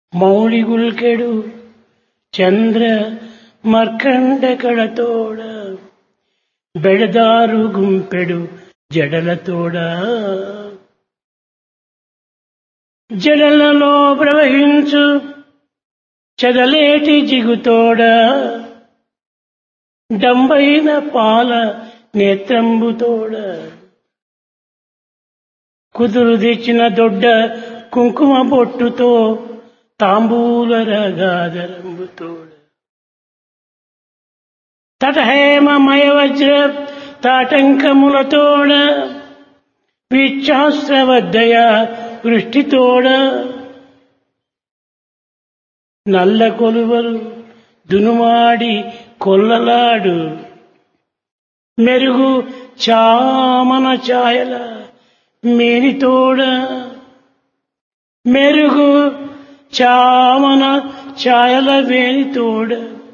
ಮೌಳಿಗುಲ್ಕೆಡು ಚಂದ್ರ ಮರ್ಕಂಡ ಕಳತೋಡ ಬೆಳೆದಾರು ಗುಂಪೆಡು జడలతోడ జడలలో ప్రవహించు చదలేటి జిగుతోడ డంబైన పాల నేత్రంబుతోడ కుదురు తెచ్చిన దొడ్డ కుంకుమ బొట్టుతో తాంబూల రగాదరంబుతోడ తటహేమమయ వజ్ర తాటంకములతోడ విచ్చాస్త్రవద్దయ వృష్టితోడ నల్ల కొలువలు దునుమాడి కొల్లలాడు మెరుగు చామన ఛాయల మేనితోడ మెరుగు చామన ఛాయల వేనితోడ